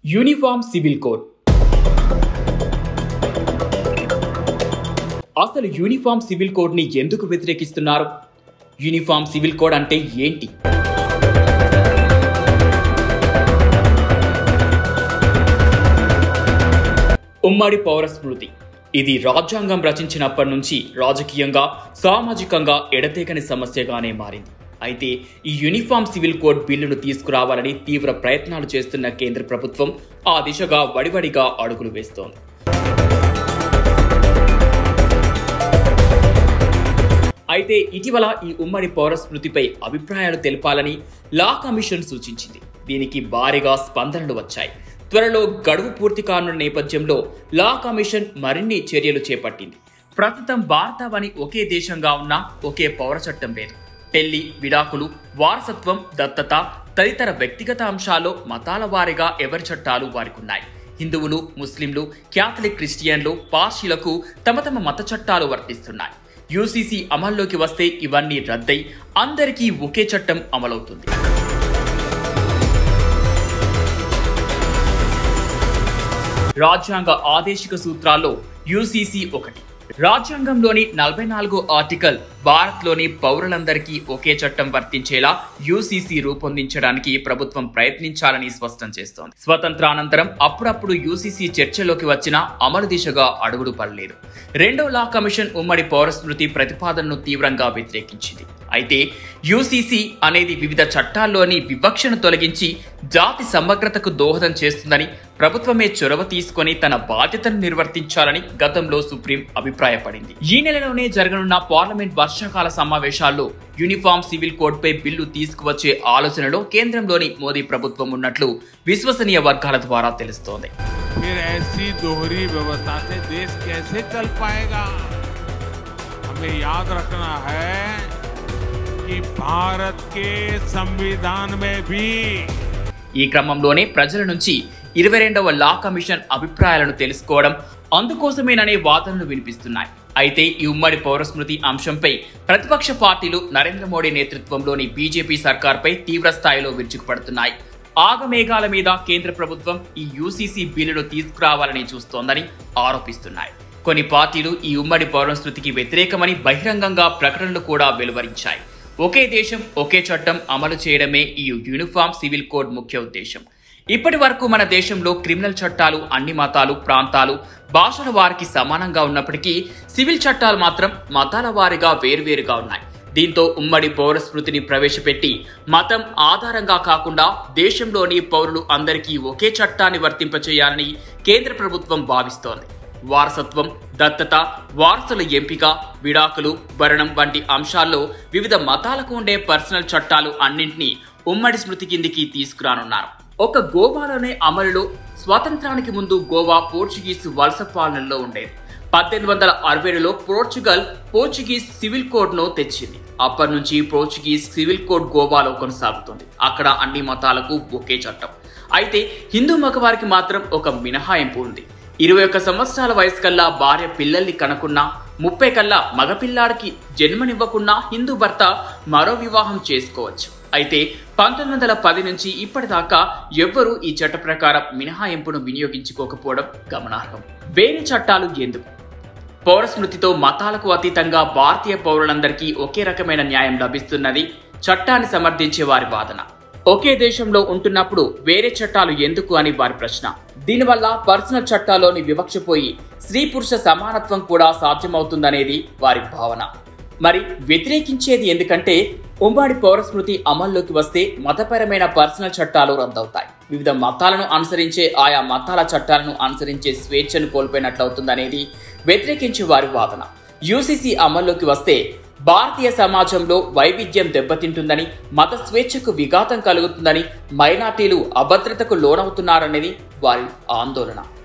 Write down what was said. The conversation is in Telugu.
యూనిఫామ్ సివిల్ కోడ్ అసలు యూనిఫామ్ సివిల్ కోడ్ని ఎందుకు వ్యతిరేకిస్తున్నారు యూనిఫామ్ సివిల్ కోడ్ అంటే ఏంటి ఉమ్మడి పౌర స్మృతి ఇది రాజ్యాంగం రచించినప్పటి నుంచి రాజకీయంగా సామాజికంగా ఎడతెగని సమస్యగానే మారింది అయితే ఈ యూనిఫామ్ సివిల్ కోడ్ బిల్లును తీసుకురావాలని తీవ్ర ప్రయత్నాలు చేస్తున్న కేంద్ర ప్రభుత్వం ఆ దిశగా వడివడిగా అడుగులు వేస్తోంది అయితే ఇటీవల ఈ ఉమ్మడి పౌర స్మృతిపై అభిప్రాయాలు తెలపాలని లా కమిషన్ సూచించింది దీనికి భారీగా స్పందనలు వచ్చాయి త్వరలో గడువు పూర్తి కానున్న నేపథ్యంలో లా కమిషన్ మరిన్ని చర్యలు చేపట్టింది ప్రస్తుతం భారతావని ఒకే దేశంగా ఉన్న ఒకే పౌర చట్టం లేదు పెళ్లి విడాకులు వారసత్వం దత్తత తదితర వ్యక్తిగత అంశాల్లో మతాల వారీగా ఎవరి చట్టాలు వారికున్నాయి హిందువులు ముస్లింలు క్యాథలిక్ క్రిస్టియన్లు పార్సీలకు తమ తమ మత చట్టాలు వర్తిస్తున్నాయి యూసీసీ అమల్లోకి వస్తే ఇవన్నీ రద్దై అందరికీ ఒకే చట్టం అమలవుతుంది రాజ్యాంగ ఆదేశిక సూత్రాల్లో యూసీసీ ఒకటి రాజ్యాంగంలోని నలభై నాలుగో ఆర్టికల్ భారత్లోని పౌరులందరికీ ఒకే చట్టం వర్తించేలా యూసీసీ రూపొందించడానికి ప్రభుత్వం ప్రయత్నించాలని స్పష్టం చేస్తోంది స్వతంత్రానంతరం అప్పుడప్పుడు యూసీసీ చర్చలోకి వచ్చిన అమలు దిశగా అడుగులు పడలేదు రెండో లా కమిషన్ ఉమ్మడి పౌర స్మృతి ప్రతిపాదనను తీవ్రంగా వ్యతిరేకించింది అయితే యూసీసీ అనేది వివిధ చట్టాల్లోని వివక్షను తొలగించి జాతి సమగ్రతకు దోహదం చేస్తుందని ప్రభుత్వమే చొరవ తీసుకొని తన బాధ్యతను నిర్వర్తించాలని గతంలో సుప్రీం అభిప్రాయపడింది ఈ నెలలోనే జరగనున్న పార్లమెంట్ వర్షాకాల సమావేశాల్లో యూనిఫామ్ సివిల్ కోడ్ పై బిల్లు తీసుకువచ్చే ఆలోచనలో కేంద్రంలోని మోదీ ప్రభుత్వం ఉన్నట్లు విశ్వసనీయ వర్గాల ద్వారా తెలుస్తోంది फिर ऐसी दोहरी व्यवस्था से देश कैसे चल पाएगा हमें याद रखना है कि भारत के संविधान में भी ఈ క్రమంలోనే ప్రజల నుంచి ఇరవై రెండవ లా కమిషన్ అభిప్రాయాలను తెలుసుకోవడం అందుకోసమేననే వాదనలు వినిపిస్తున్నాయి అయితే ఈ ఉమ్మడి పౌరస్మృతి అంశంపై ప్రతిపక్ష పార్టీలు నరేంద్ర మోడీ నేతృత్వంలోని బీజేపీ సర్కార్పై తీవ్ర స్థాయిలో విరుచుకుపడుతున్నాయి ఆగమేఘాల మీద కేంద్ర ప్రభుత్వం ఈ యూసీసీ బిల్లును తీసుకురావాలని చూస్తోందని ఆరోపిస్తున్నాయి కొన్ని పార్టీలు ఈ ఉమ్మడి పౌరస్మృతికి వ్యతిరేకమని బహిరంగంగా ప్రకటనలు కూడా వెలువరించాయి ఒకే దేశం ఒకే చట్టం అమలు చేయడమే ఈ యూనిఫామ్ సివిల్ కోడ్ ముఖ్య ఉద్దేశం ఇప్పటి వరకు మన దేశంలో క్రిమినల్ చట్టాలు అన్ని మతాలు ప్రాంతాలు భాషల వారికి సమానంగా ఉన్నప్పటికీ సివిల్ చట్టాలు మాత్రం మతాల వారిగా వేరువేరుగా ఉన్నాయి దీంతో ఉమ్మడి పౌర స్మృతిని ప్రవేశపెట్టి మతం ఆధారంగా కాకుండా దేశంలోని పౌరులు అందరికీ ఒకే చట్టాన్ని వర్తింపచేయాలని కేంద్ర ప్రభుత్వం భావిస్తోంది వారసత్వం దత్తత వారసుల ఎంపిక విడాకులు భరణం వంటి అంశాల్లో వివిధ మతాలకు ఉండే పర్సనల్ చట్టాలు అన్నింటినీ ఉమ్మడి స్మృతి కిందికి తీసుకురానున్నారు ఒక గోవాలోనే అమలులో స్వాతంత్రానికి ముందు గోవా పోర్చుగీస్ వలస పాలనలో ఉండేది పద్దెనిమిది వందల అరవైలో పోర్చుగల్ పోర్చుగీస్ సివిల్ కోడ్ ను తెచ్చింది అప్పటి నుంచి పోర్చుగీస్ సివిల్ కోడ్ గోవాలో కొనసాగుతుంది అక్కడ అన్ని మతాలకు ఒకే చట్టం అయితే హిందూ మగవారికి మాత్రం ఒక మినహాయింపు ఉంది ఇరవై ఒక్క సంవత్సరాల వయసు కల్లా భార్య పిల్లల్ని కనకున్నా ముప్పై కల్లా మగపిల్లాడికి జన్మనివ్వకున్నా హిందూ భర్త మరో వివాహం చేసుకోవచ్చు అయితే పంతొమ్మిది వందల పది నుంచి ఇప్పటిదాకా ఎవ్వరూ ఈ చట్ట ప్రకారం మినహాయింపును వినియోగించుకోకపోవడం గమనార్హం వేరే చట్టాలు ఎందుకు పౌర స్మృతితో మతాలకు అతీతంగా భారతీయ పౌరులందరికీ ఒకే రకమైన న్యాయం లభిస్తున్నది చట్టాన్ని సమర్థించే వారి వాదన ఒకే దేశంలో ఉంటున్నప్పుడు వేరే చట్టాలు ఎందుకు అని వారి ప్రశ్న దీనివల్ల పర్సనల్ చట్టాల్లోని వివక్ష పోయి స్త్రీ పురుష సమానత్వం కూడా సాధ్యమవుతుందనేది వారి భావన మరి వ్యతిరేకించేది ఎందుకంటే ఉమ్మడి పౌరస్మృతి అమల్లోకి వస్తే మతపరమైన పర్సనల్ చట్టాలు రద్దవుతాయి వివిధ మతాలను అనుసరించే ఆయా మతాల చట్టాలను అనుసరించే స్వేచ్ఛను కోల్పోయినట్లవుతుందనేది వ్యతిరేకించే వారి వాదన యూసీసీ అమల్లోకి వస్తే భారతీయ సమాజంలో వైవిధ్యం దెబ్బతింటుందని మత స్వేచ్ఛకు విఘాతం కలుగుతుందని మైనార్టీలు అభద్రతకు లోనవుతున్నారనేది వారి ఆందోళన